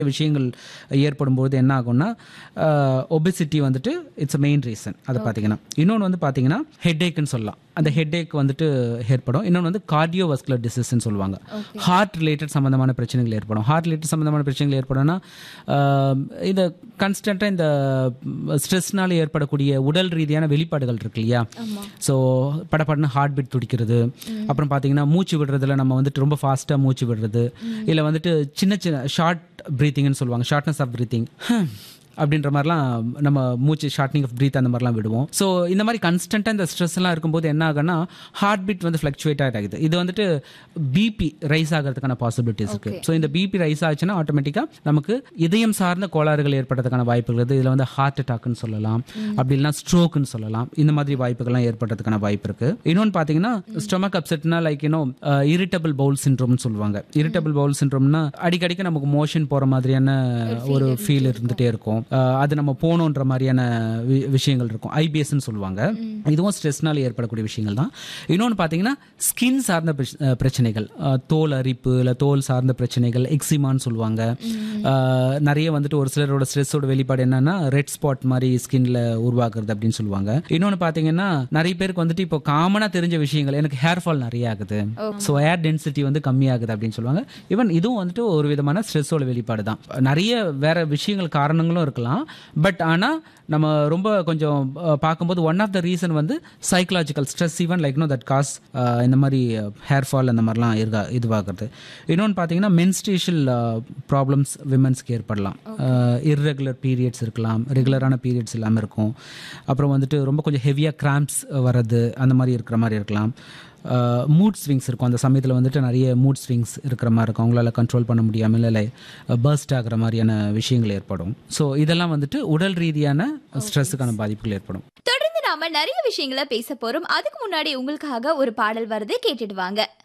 விஷயங்கள் ஏற்படும் போது என்ன ஆகும்னா ஒபிசிட்டி வந்துட்டு இட்ஸ் மெயின் ரீசன் அதை பார்த்தீங்கன்னா இன்னொன்று வந்து பார்த்தீங்கன்னா ஹெட்ஏக்குன்னு சொல்லலாம் அந்த ஹெட்ஏக் வந்துட்டு ஏற்படும் இன்னொன்று வந்து கார்டியோ வஸ்குலர் டிசீஸ்ன்னு சொல்லுவாங்க ஹார்ட் ரிலேட்டட் சம்மந்தமான பிரச்சனைகள் ஏற்படும் ஹார்ட் ரிலேட்டட் சம்மந்தமான பிரச்சனைகள் ஏற்படும்னா ஆஹ், இந்த கன்ஸ்டண்ட்டாக இந்த ஸ்ட்ரெஸ்னால ஏற்படக்கூடிய உடல் ரீதியான வெளிப்பாடுகள் இருக்கு இல்லையா ஸோ படப்படன்னு ஹார்ட் பீட் துடிக்கிறது அப்புறம் பார்த்தீங்கன்னா மூச்சு விடுறதுல நம்ம வந்துட்டு ரொம்ப ஃபாஸ்ட்டாக மூச்சு விடுறது இல்லை வந்துட்டு சின்ன சின்ன ஷார்ட் ப்ரீத்திங்னு சொல்லுவாங்க ஷார்ட்னஸ் ஆஃப் ப்ரீத்திங் அப்படின்ற மாதிரிலாம் நம்ம மூச்சு ஷார்ட்னிங் ஆஃப் ப்ரீத் அந்த மாதிரிலாம் விடுவோம் ஸோ இந்த மாதிரி கன்ஸ்டண்ட்டாக இந்த ஸ்ட்ரெஸ் எல்லாம் இருக்கும்போது என்ன ஆகும்னா ஹார்ட் பீட் வந்து ஃப்ளக்சுவேட் ஆகிடுது இது வந்துட்டு பிபி ரைஸ் ஆகிறதுக்கான பாசிபிலிட்டிஸ் இருக்கு ஸோ இந்த பிபி ரைஸ் ஆச்சுன்னா ஆட்டோமேட்டிக்காக நமக்கு இதயம் சார்ந்த கோளாறுகள் ஏற்படுறதுக்கான வாய்ப்புகள் இருக்குது இதில் வந்து ஹார்ட் அட்டாக்னு சொல்லலாம் அப்படி இல்லைனா ஸ்ட்ரோக்குன்னு சொல்லலாம் இந்த மாதிரி வாய்ப்புகள்லாம் ஏற்படுறதுக்கான வாய்ப்பு இருக்கு இன்னொன்று பார்த்தீங்கன்னா ஸ்டொமக் அப்செட்னா லைக் இன்னும் இரிட்டபிள் பவுல் சின்ரோம்னு சொல்லுவாங்க இரிட்டபிள் பவுல் சின்ரோம்னா அடிக்கடிக்கு நமக்கு மோஷன் போகிற மாதிரியான ஒரு ஃபீல் இருந்துகிட்டே இருக்கும் அஹ் அது நம்ம போகணுன்ற மாதிரியான வி- விஷயங்கள் இருக்கும் ஐபிஎஸ்ன்னு சொல்லுவாங்க இதுவும் ஸ்ட்ரெஸ்னால ஏற்படக்கூடிய விஷயங்கள் தான் இன்னொன்று பார்த்தீங்கன்னா ஸ்கின் சார்ந்த பிரச்ச- அஹ் பிரச்சனைகள் அஹ் தோல் அரிப்பு இல்லை தோல் சார்ந்த பிரச்சனைகள் எக்ஸிமான்னு சொல்லுவாங்க அஹ் நிறைய வந்துட்டு ஒரு சிலரோட ஸ்ட்ரெஸ்ஸோட வெளிப்பாடு என்னன்னா ரெட் ஸ்பாட் மாதிரி ஸ்கின்ல உருவாக்குறது அப்படின்னு சொல்லுவாங்க இன்னொன்று பார்த்தீங்கன்னா நிறைய பேருக்கு வந்துட்டு இப்போ காமனாக தெரிஞ்ச விஷயங்கள் எனக்கு ஹேர் ஃபால் நிறைய ஆகுது ஸோ ஏர் டென்சிட்டி வந்து கம்மியாகுது அப்படின்னு சொல்லுவாங்க ஈவன் இதுவும் வந்துட்டு ஒரு விதமான ஸ்ட்ரெஸ்ஸோட வெளிப்பாடு தான் நிறைய வேற விஷயங்கள் காரணங்களும் இருக்கலாம் பட் ஆனால் நம்ம ரொம்ப கொஞ்சம் அஹ், பார்க்கும்போது ஒன் ஆஃப் த ரீசன் வந்து psychological stress even like no that cause இந்த மாதிரி ஹேர் ஃபால் அந்த மாதிரிலாம் இருக்கா இதுவாகிறது இன்னொன்று பார்த்தீங்கன்னா மென்ஸ்ட்ரேஷியல் ப்ராப்ளம்ஸ் விமன்ஸ்க்கு ஏற்படலாம் இர்ரெகுலர் பீரியட்ஸ் இருக்கலாம் ரெகுலரான பீரியட்ஸ் இல்லாமல் இருக்கும் அப்புறம் வந்துட்டு ரொம்ப கொஞ்சம் ஹெவியாக கிராம்ப்ஸ் வர்றது அந்த மாதிரி இருக்கிற மாதிரி இருக்கலாம் மூட் ஸ்விங்ஸ் இருக்கும் அந்த சமயத்தில் வந்துட்டு நிறைய மூட் ஸ்விங்ஸ் இருக்கிற மாதிரி இருக்கும் அவங்களால கண்ட்ரோல் பண்ண முடியாமல் இல்லை பர்ஸ்ட் ஆகிற மாதிரியான விஷயங்கள் ஏற்படும் ஸோ இதெல்லாம் வந்துட்டு உடல் ரீதியான ஸ்ட்ரெஸ்ஸுக்கான பாதிப்புகள் ஏற்படும் தொடர்ந்து நாம நிறைய விஷயங்களை பேச போறோம் அதுக்கு முன்னாடி உங்களுக்காக ஒரு பாடல் வருது கேட்டுட்டு வாங்க